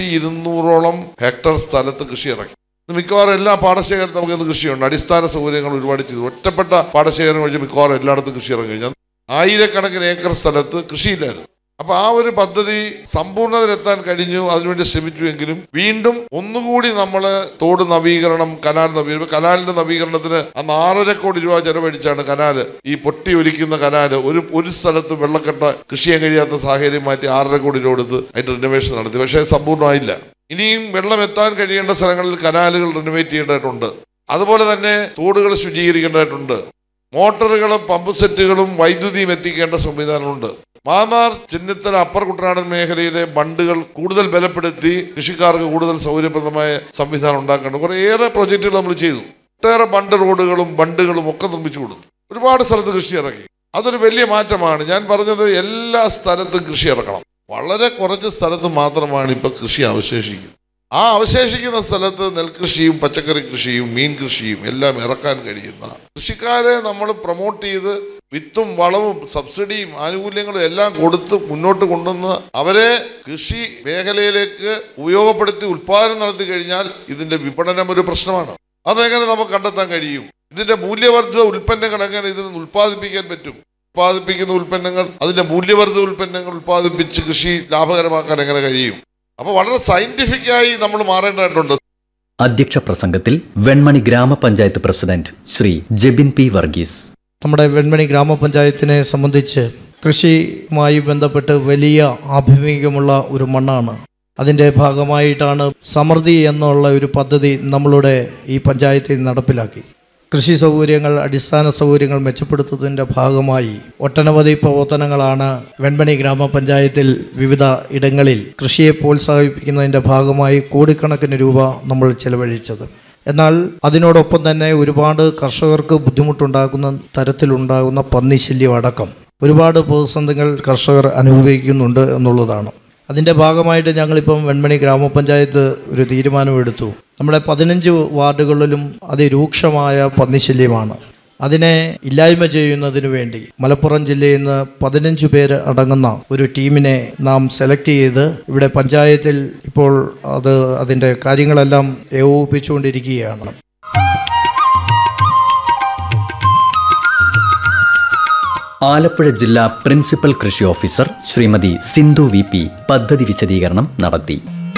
ഇരുന്നൂറോളം ഹെക്ടർ സ്ഥലത്ത് കൃഷി ഇറക്കി ഇന്ന് മിക്കവാറും എല്ലാ പാടശേഖരത്തും നമുക്ക് ഇന്ന് കൃഷിയുണ്ട് അടിസ്ഥാന സൗകര്യങ്ങൾ ഒരുപാട് ചെയ്തു ഒറ്റപ്പെട്ട പാടശേഖരം ഒഴിച്ച് മിക്കവാറും എല്ലായിടത്തും കൃഷി ഇറങ്ങി കഴിഞ്ഞാൽ ആയിരക്കണക്കിന് ഏക്കർ സ്ഥലത്ത് കൃഷിയില്ലായിരുന്നു അപ്പൊ ആ ഒരു പദ്ധതി സമ്പൂർണ്ണതയിലെത്താൻ കഴിഞ്ഞു അതിനുവേണ്ടി ശ്രമിച്ചുവെങ്കിലും വീണ്ടും ഒന്നുകൂടി നമ്മൾ തോട് നവീകരണം കനാൽ നവീകരണം ഇപ്പൊ കനാലിന്റെ നവീകരണത്തിന് അന്ന് ആറര കോടി രൂപ ചെലവഴിച്ചാണ് കനാല് ഈ പൊട്ടി ഒലിക്കുന്ന കനാല് ഒരു ഒരു സ്ഥലത്ത് വെള്ളക്കെട്ട കൃഷി ചെയ്യാൻ കഴിയാത്ത സാഹചര്യം മാറ്റി ആറര കോടി രൂപ കൊടുത്ത് അതിന്റെ റിനോവേഷൻ നടത്തി പക്ഷേ സമ്പൂർണ്ണമായില്ല ഇനിയും വെള്ളം എത്താൻ കഴിയേണ്ട സ്ഥലങ്ങളിൽ കനാലുകൾ റിനോവേറ്റ് ചെയ്യേണ്ടതായിട്ടുണ്ട് അതുപോലെ തന്നെ തോടുകൾ ശുചീകരിക്കേണ്ടതായിട്ടുണ്ട് മോട്ടോറുകളും പമ്പ് സെറ്റുകളും വൈദ്യുതിയും എത്തിക്കേണ്ട സംവിധാനമുണ്ട് മാന്നാർ ചിന്നിത്തല അപ്പർ കുട്ടനാടൻ മേഖലയിലെ ബണ്ടുകൾ കൂടുതൽ ബലപ്പെടുത്തി കൃഷിക്കാർക്ക് കൂടുതൽ സൗകര്യപ്രദമായ സംവിധാനം ഉണ്ടാക്കേണ്ട കുറേയേറെ പ്രൊജക്റ്റുകൾ നമ്മൾ ചെയ്തു ഒട്ടേറെ ബണ്ട് റോഡുകളും ബണ്ടുകളും ഒക്കെ നിർമ്മിച്ചു കൊടുത്തു ഒരുപാട് സ്ഥലത്ത് കൃഷി ഇറക്കി അതൊരു വലിയ മാറ്റമാണ് ഞാൻ പറഞ്ഞത് എല്ലാ സ്ഥലത്തും കൃഷി ഇറക്കണം വളരെ കുറച്ച് സ്ഥലത്ത് മാത്രമാണ് ഇപ്പൊ കൃഷി അവശേഷിക്കുന്നത് ആ അവശേഷിക്കുന്ന സ്ഥലത്ത് നെൽകൃഷിയും പച്ചക്കറി കൃഷിയും മീൻ കൃഷിയും എല്ലാം ഇറക്കാൻ കഴിയുന്ന കൃഷിക്കാരെ നമ്മൾ പ്രൊമോട്ട് ചെയ്ത് വിത്തും വളവും സബ്സിഡിയും ആനുകൂല്യങ്ങളും എല്ലാം കൊടുത്ത് മുന്നോട്ട് കൊണ്ടുവന്ന് അവരെ കൃഷി മേഖലയിലേക്ക് ഉപയോഗപ്പെടുത്തി ഉൽപാദനം നടത്തി കഴിഞ്ഞാൽ ഇതിന്റെ വിപണനം ഒരു പ്രശ്നമാണ് അതെങ്ങനെ നമുക്ക് കണ്ടെത്താൻ കഴിയും ഇതിന്റെ മൂല്യവർദ്ധിത ഉൽപ്പന്നങ്ങൾ എങ്ങനെ ഇതിൽ നിന്ന് ഉൽപ്പാദിപ്പിക്കാൻ പറ്റും ഉൽപ്പാദിപ്പിക്കുന്ന ഉൽപ്പന്നങ്ങൾ അതിന്റെ മൂല്യവർദ്ധിത ഉൽപ്പന്നങ്ങൾ ഉൽപ്പാദിപ്പിച്ച് കൃഷി ലാഭകരമാക്കാൻ എങ്ങനെ കഴിയും അപ്പൊ വളരെ സയന്റിഫിക്കായി നമ്മൾ മാറേണ്ടതായിട്ടുണ്ട് അധ്യക്ഷ പ്രസംഗത്തിൽ വെൺമണി ഗ്രാമപഞ്ചായത്ത് പ്രസിഡന്റ് ശ്രീ ജെബിൻ പി വർഗീസ് നമ്മുടെ വെൺമണി ഗ്രാമപഞ്ചായത്തിനെ സംബന്ധിച്ച് കൃഷിയുമായി ബന്ധപ്പെട്ട് വലിയ ആഭിമുഖ്യമുള്ള ഒരു മണ്ണാണ് അതിൻ്റെ ഭാഗമായിട്ടാണ് സമൃദ്ധി എന്നുള്ള ഒരു പദ്ധതി നമ്മളുടെ ഈ പഞ്ചായത്തിൽ നടപ്പിലാക്കി കൃഷി സൗകര്യങ്ങൾ അടിസ്ഥാന സൗകര്യങ്ങൾ മെച്ചപ്പെടുത്തുന്നതിൻ്റെ ഭാഗമായി ഒട്ടനവധി പ്രവർത്തനങ്ങളാണ് വെൺമണി ഗ്രാമപഞ്ചായത്തിൽ വിവിധ ഇടങ്ങളിൽ കൃഷിയെ പ്രോത്സാഹിപ്പിക്കുന്നതിൻ്റെ ഭാഗമായി കോടിക്കണക്കിന് രൂപ നമ്മൾ ചെലവഴിച്ചത് എന്നാൽ അതിനോടൊപ്പം തന്നെ ഒരുപാട് കർഷകർക്ക് ബുദ്ധിമുട്ടുണ്ടാക്കുന്ന തരത്തിലുണ്ടാകുന്ന പന്നിശല്യം അടക്കം ഒരുപാട് പ്രതിസന്ധികൾ കർഷകർ അനുഭവിക്കുന്നുണ്ട് എന്നുള്ളതാണ് അതിൻ്റെ ഭാഗമായിട്ട് ഞങ്ങളിപ്പം വെൺമണി ഗ്രാമപഞ്ചായത്ത് ഒരു തീരുമാനമെടുത്തു നമ്മുടെ പതിനഞ്ച് വാർഡുകളിലും അതിരൂക്ഷമായ പന്നിശല്യമാണ് അതിനെ ഇല്ലായ്മ ചെയ്യുന്നതിന് വേണ്ടി മലപ്പുറം ജില്ലയിൽ നിന്ന് പതിനഞ്ച് പേര് അടങ്ങുന്ന ഒരു ടീമിനെ നാം സെലക്ട് ചെയ്ത് ഇവിടെ പഞ്ചായത്തിൽ ഇപ്പോൾ അത് അതിൻ്റെ കാര്യങ്ങളെല്ലാം ഏകോപിപ്പിച്ചുകൊണ്ടിരിക്കുകയാണ് ആലപ്പുഴ ജില്ലാ പ്രിൻസിപ്പൽ കൃഷി officer Shrimati Sindhu V P പദ്ധതി വിശദീകരണം നടത്തി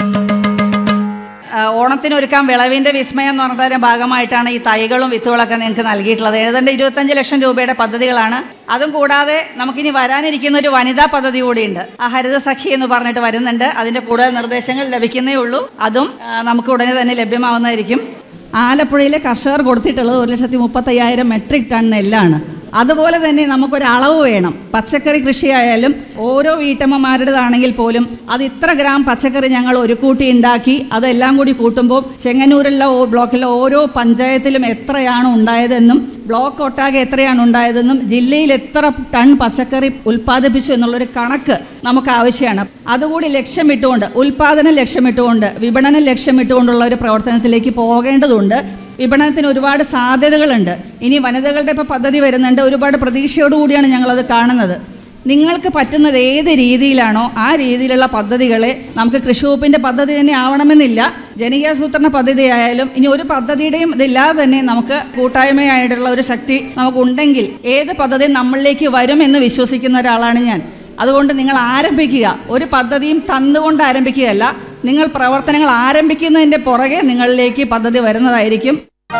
ആ, ഓണത്തിന് ഒരുക്കാൻ വിളവിൻ്റെ വിസ്മയം എന്ന് പറഞ്ഞതിൻ്റെ ഭാഗമായിട്ടാണ് ഈ തൈകളും വിത്തുകളൊക്കെ നിങ്ങൾക്ക് നൽകിയിട്ടുള്ളത് ഏതാണ്ട് ഇരുപത്തഞ്ച് ലക്ഷം രൂപയുടെ പദ്ധതികളാണ് അതും കൂടാതെ നമുക്കിനി വരാനിരിക്കുന്ന ഒരു വനിതാ പദ്ധതി കൂടിയുണ്ട് ആ ഹരിത സഖി എന്ന് പറഞ്ഞിട്ട് വരുന്നുണ്ട് അതിൻ്റെ കൂടുതൽ നിർദ്ദേശങ്ങൾ ലഭിക്കുന്നേ ഉള്ളൂ അതും ആ, നമുക്ക് ഉടനെ തന്നെ ലഭ്യമാവുന്നതായിരിക്കും ആലപ്പുഴയിലെ കർഷകർ കൊടുത്തിട്ടുള്ളത് ഒരു ലക്ഷത്തി മുപ്പത്തയ്യായിരം മെട്രിക് ടൺ നെല്ലാണ് അതുപോലെ തന്നെ നമുക്കൊരു അളവ് വേണം പച്ചക്കറി കൃഷിയായാലും ഓരോ വീട്ടമ്മമാരുടേതാണെങ്കിൽ പോലും അത് ഇത്ര ഗ്രാം പച്ചക്കറി ഞങ്ങൾ ഒരു കൂട്ടി ഉണ്ടാക്കി അതെല്ലാം കൂടി കൂട്ടുമ്പോൾ ചെങ്ങന്നൂരിലെ ഓ- ബ്ലോക്കിലെ ഓരോ പഞ്ചായത്തിലും എത്രയാണ് ഉണ്ടായതെന്നും ബ്ലോക്ക് ഒട്ടാകെ എത്രയാണ് ഉണ്ടായതെന്നും ജില്ലയിൽ എത്ര ടൺ പച്ചക്കറി ഉൽപ്പാദിപ്പിച്ചു എന്നുള്ളൊരു കണക്ക് നമുക്ക് ആവശ്യമാണ് അതുകൂടി ലക്ഷ്യമിട്ടുകൊണ്ട് ഉൽപ്പാദനം ലക്ഷ്യമിട്ടുകൊണ്ട് വിപണനം ലക്ഷ്യമിട്ടുകൊണ്ടുള്ള ഒരു പ്രവർത്തനത്തിലേക്ക് പോകേണ്ടതുണ്ട് വിപണനത്തിന് ഒരുപാട് സാധ്യതകളുണ്ട് ഇനി വനിതകളുടെ ഇപ്പോൾ പദ്ധതി വരുന്നുണ്ട് ഒരുപാട് പ്രതീക്ഷയോടുകൂടിയാണ് ഞങ്ങളത് കാണുന്നത് നിങ്ങൾക്ക് പറ്റുന്നത് ഏത് രീതിയിലാണോ ആ രീതിയിലുള്ള പദ്ധതികളെ നമുക്ക് കൃഷി വകുപ്പിൻ്റെ പദ്ധതി തന്നെ ആവണമെന്നില്ല ജനകീയാസൂത്രണ പദ്ധതി ആയാലും ഇനി ഒരു പദ്ധതിയുടെയും ഇതില്ലാതെ തന്നെ നമുക്ക് കൂട്ടായ്മയായിട്ടുള്ള ഒരു ശക്തി നമുക്കുണ്ടെങ്കിൽ ഏത് പദ്ധതി നമ്മളിലേക്ക് വരുമെന്ന് വിശ്വസിക്കുന്ന ഒരാളാണ് ഞാൻ അതുകൊണ്ട് നിങ്ങൾ ആരംഭിക്കുക ഒരു പദ്ധതിയും തന്നുകൊണ്ട് ആരംഭിക്കുകയല്ല നിങ്ങൾ പ്രവർത്തനങ്ങൾ ആരംഭിക്കുന്നതിൻ്റെ പുറകെ നിങ്ങളിലേക്ക് പദ്ധതി വരുന്നതായിരിക്കും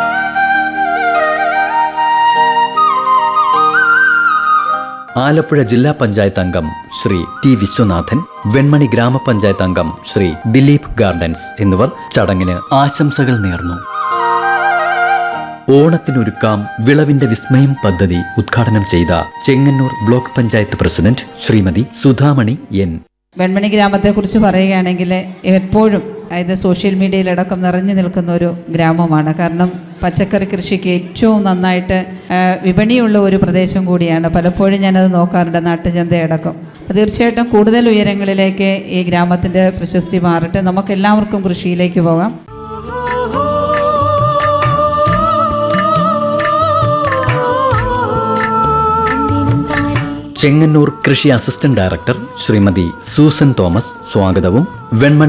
ആലപ്പുഴ ജില്ലാ പഞ്ചായത്ത് അംഗം ശ്രീ ടി വിശ്വനാഥൻ വെൺമണി ഗ്രാമപഞ്ചായത്ത് അംഗം ശ്രീ ദിലീപ് ഗാർഡൻസ് എന്നിവർ ചടങ്ങിന് ആശംസകൾ നേർന്നു ഓണത്തിനൊരുക്കാം വിളവിന്റെ വിസ്മയം പദ്ധതി ഉദ്ഘാടനം ചെയ്ത Chengannur block panchayat president Shrimati Sudhamani N Venmani ഗ്രാമത്തെക്കുറിച്ച് പറയുകയാണെങ്കിൽ എപ്പോഴും അതായത് സോഷ്യൽ മീഡിയയിലടക്കം നിറഞ്ഞു നിൽക്കുന്ന ഒരു ഗ്രാമമാണ് കാരണം പച്ചക്കറി കൃഷിക്ക് ഏറ്റവും നന്നായിട്ട് ആ, വിപണിയുള്ള ഒരു പ്രദേശം കൂടിയാണ് പലപ്പോഴും ഞാനത് നോക്കാറുണ്ട് നാട്ടുചന്തയടക്കം അപ്പോൾ തീർച്ചയായിട്ടും കൂടുതൽ ഉയരങ്ങളിലേക്ക് ഈ ഗ്രാമത്തിൻ്റെ പ്രശസ്തി മാറട്ടെ നമുക്കെല്ലാവർക്കും കൃഷിയിലേക്ക് പോകാം ചെങ്ങന്നൂർ കൃഷി അസിസ്റ്റന്റ് ഡയറക്ടർ ശ്രീമതി സൂസൻ തോമസ് സ്വാഗതവും വെൺമണി